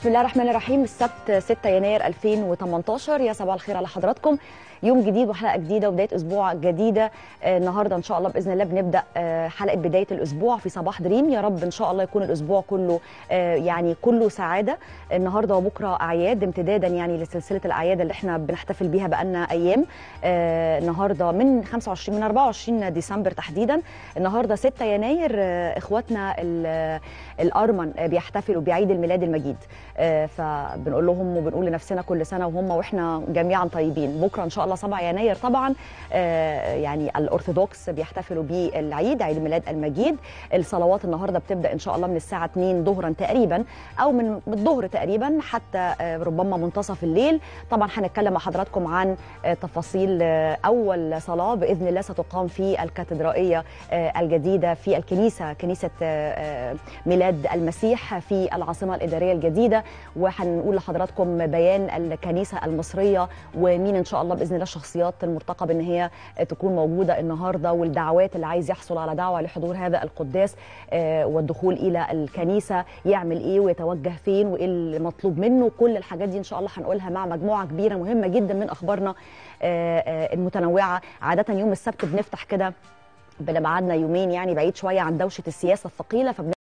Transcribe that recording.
بسم الله الرحمن الرحيم السبت 6 يناير 2018 يا صباح الخير على حضراتكم يوم جديد وحلقه جديده وبدايه اسبوع جديده آه، النهارده ان شاء الله باذن الله بنبدا آه، حلقه بدايه الاسبوع في صباح دريم يا رب ان شاء الله يكون الاسبوع كله آه، يعني كله سعاده النهارده وبكره اعياد امتدادا يعني لسلسله الاعياد اللي احنا بنحتفل بيها بقالنا ايام آه، النهارده من 25 من 24 ديسمبر تحديدا النهارده 6 يناير آه، اخواتنا ال- الارمن آه، بيحتفلوا بعيد الميلاد المجيد آه، فبنقول لهم وبنقول لنفسنا كل سنه وهم واحنا جميعا طيبين بكره ان شاء الله 7 يناير طبعا آه، يعني الارثوذكس بيحتفلوا بالعيد عيد الميلاد المجيد الصلوات النهارده بتبدا ان شاء الله من الساعه 2 ظهرا تقريبا او من الظهر تقريبا حتى آه، ربما منتصف الليل طبعا هنتكلم مع حضراتكم عن آه، تفاصيل آه، اول صلاه باذن الله ستقام في الكاتدرائيه آه، الجديده في الكنيسه كنيسه آه، آه، ميلاد المسيح في العاصمه الاداريه الجديده وهنقول لحضراتكم بيان الكنيسه المصريه ومين ان شاء الله باذن الله الشخصيات المرتقب ان هي تكون موجوده النهارده والدعوات اللي عايز يحصل على دعوه لحضور هذا القداس آه، والدخول الى الكنيسه يعمل ايه ويتوجه فين وايه المطلوب منه كل الحاجات دي ان شاء الله هنقولها مع مجموعه كبيره مهمه جدا من اخبارنا آه، آه، المتنوعه عاده يوم السبت بنفتح كده بنبقى قعدنا يومين يعني بعيد شويه عن دوشه السياسه الثقيله فبن